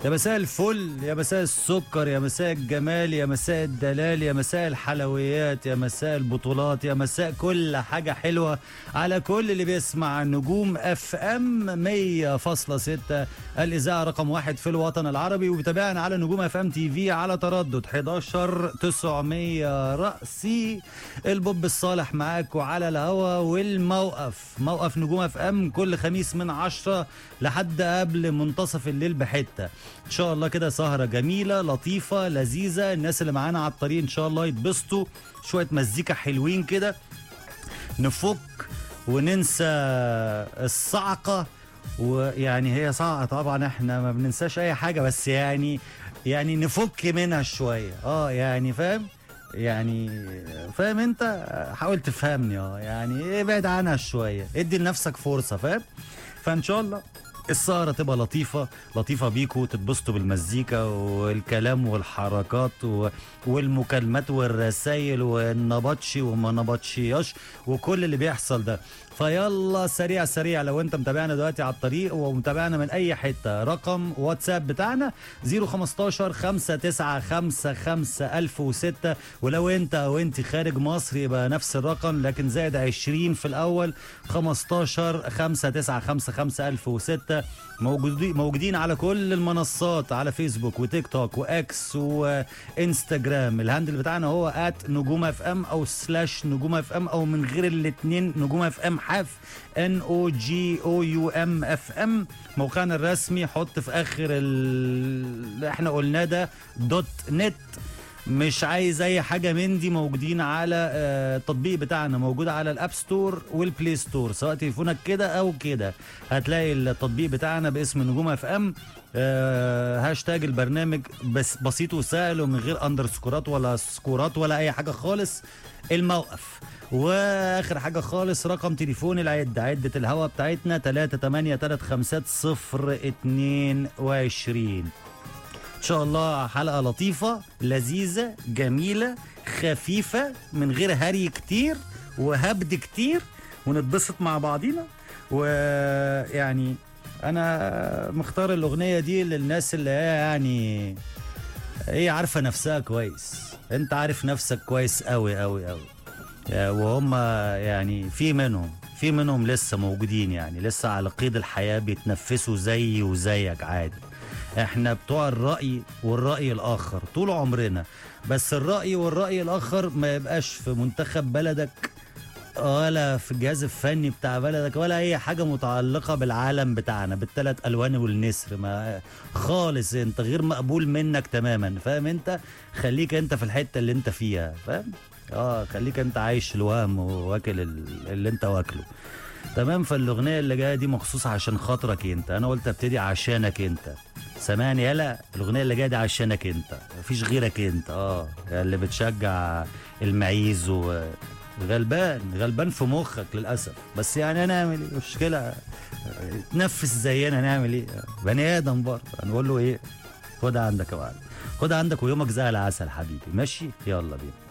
يا مساء الفل يا مساء السكر يا مساء الجمال يا مساء الدلال يا مساء الحلويات يا مساء البطولات يا مساء كل حاجة حلوة على كل اللي بيسمع نجوم اف ام 100.6 الإذاعة رقم واحد في الوطن العربي وبتابعنا على نجوم اف ام تي في على تردد 11 900 رأسي البوب الصالح معاكم على الهوا والموقف موقف نجوم اف ام كل خميس من 10 لحد قبل منتصف الليل بحته ان شاء الله كده سهره جميله لطيفه لذيذه الناس اللي معانا على الطريق ان شاء الله يتبسطوا شويه مزيكا حلوين كده نفك وننسى الصعقه ويعني هي صعقه طبعا احنا ما بننساش اي حاجه بس يعني يعني نفك منها شويه اه يعني فاهم يعني فاهم انت حاول تفهمني اه يعني ابعد عنها شويه ادي لنفسك فرصه فاهم فان شاء الله السهرة تبقى لطيفة لطيفة بيكو تتبسطوا بالمزيكا والكلام والحركات و... والمكالمات والرسايل والنبطشي وما نبطشياش وكل اللي بيحصل ده فيلا سريع سريع لو انت متابعنا دلوقتي على الطريق ومتابعنا من اي حته رقم واتساب بتاعنا 015 5955 1006 ولو انت او انت خارج مصر يبقى نفس الرقم لكن زائد 20 في الاول 15 5955 1006 موجودين موجودين على كل المنصات على فيسبوك وتيك توك واكس وانستجرام الهاندل بتاعنا هو ات نجوم اف ام او سلاش نجوم اف ام او من غير الاثنين نجوم اف ام حاف ان او جي او يو ام اف ام موقعنا الرسمي حط في اخر اللي احنا قلناه ده دوت نت مش عايز اي حاجه من دي موجودين على آه، التطبيق بتاعنا موجود على الاب ستور والبلاي ستور سواء تليفونك كده او كده هتلاقي التطبيق بتاعنا باسم نجوم اف ام آه، هاشتاج البرنامج بس بسيط وسهل ومن غير اندرسكورات ولا سكورات ولا اي حاجه خالص الموقف واخر حاجه خالص رقم تليفون العده عده الهوا بتاعتنا 3 8 3 5 0 22 ان شاء الله حلقه لطيفه لذيذه جميله خفيفه من غير هري كتير وهبد كتير ونتبسط مع بعضينا ويعني انا مختار الاغنيه دي للناس اللي هي يعني هي عارفه نفسها كويس انت عارف نفسك كويس قوي قوي قوي وهم يعني في منهم في منهم لسه موجودين يعني لسه على قيد الحياه بيتنفسوا زيي وزيك عادي احنا بتوع الرأي والرأي الآخر طول عمرنا بس الرأي والرأي الآخر ما يبقاش في منتخب بلدك ولا في الجهاز الفني بتاع بلدك ولا اي حاجه متعلقه بالعالم بتاعنا بالثلاث الوان والنسر ما خالص انت غير مقبول منك تماما فاهم انت خليك انت في الحته اللي انت فيها فاهم اه خليك انت عايش الوهم واكل ال- اللي انت واكله تمام فالاغنيه اللي جايه دي مخصوص عشان خاطرك انت انا قلت ابتدي عشانك انت سامعني يلا الاغنيه اللي جايه دي عشانك انت مفيش غيرك انت اه اللي بتشجع المعيز و غلبان غلبان في مخك للاسف بس يعني هنعمل ايه مشكله تنفس زينا نعمل ايه بني ادم برضه هنقول له ايه خدها عندك يا معلم خدها عندك ويومك زي العسل حبيبي ماشي يلا بينا